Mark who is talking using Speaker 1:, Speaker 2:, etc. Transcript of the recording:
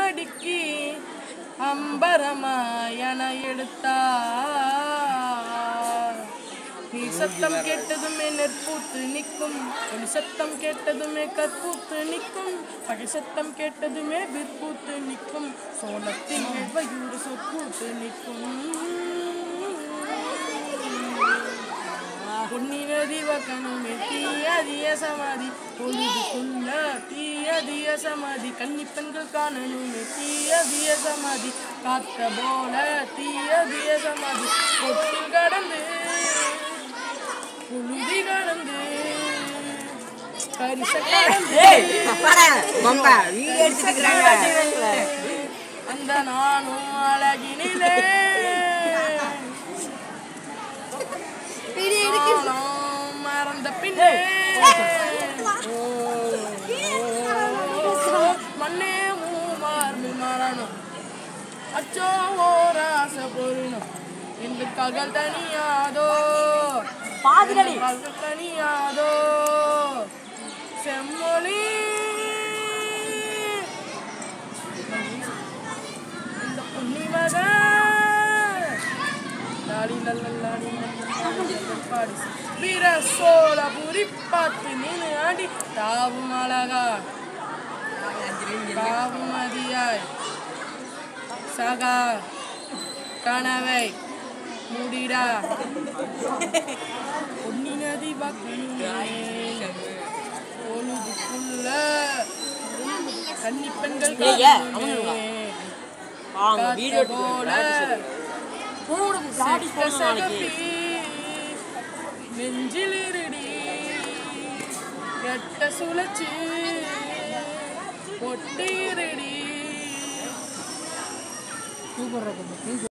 Speaker 1: அடுக்கி அம்பரமாயன எடுத்தார் நீ சத்தம் கேட்டதுமே நெற்பூத்து நிற்கும் ஒளி சத்தம் கேட்டதுமே கற்பூத்து நிற்கும் பகை சத்தம் கேட்டதுமே விற்பூத்து நிற்கும் சோளத்தின் வெவ்வையூறு சொற்பூத்து நிற்கும் பொன்னினதிவ கணுமே தீயதிய சமாதி பொழுதுக்குள்ள தீயதிய சமாதி கன்னி பெண்கள் காணணுமே தீயதிய சமாதி காத்த போல தீயதிய சமாதி பொட்டு கடந்து புழுதி கடந்து கரிச கடந்து அந்த நானும் அழகினிலே நானும் மறந்த பின்னே ஓ, மண்ணே மூமார் மரணம் அச்சோ ஓராச பொருணும் என்று ககல் தனியாதோ
Speaker 2: பாதிரடி
Speaker 1: பகல் தனியாதோ செம்மொழி இந்த புன்னிமக லாடி லல்லல்லாடி லல்லல்லாடி பாடி வீர சோழபுரி பார்த்து நின்று ஆடி தாவும் அழகா தாவும் மதியாய் சகா கனவை முடிடா பொன்னி நதி பக்கமே பொழுதுக்குள்ள கன்னி பெண்கள்
Speaker 2: ஏய், ஏய், அவனுங்களா? வாங்க வீடியோ
Speaker 1: போல
Speaker 2: போடு தாடி
Speaker 1: செக்க
Speaker 2: போடணும் நாளைக்கு
Speaker 1: சகப்பி நெஞ்சிலிருடி எட்ட சுழற்சி பொட்டிருடி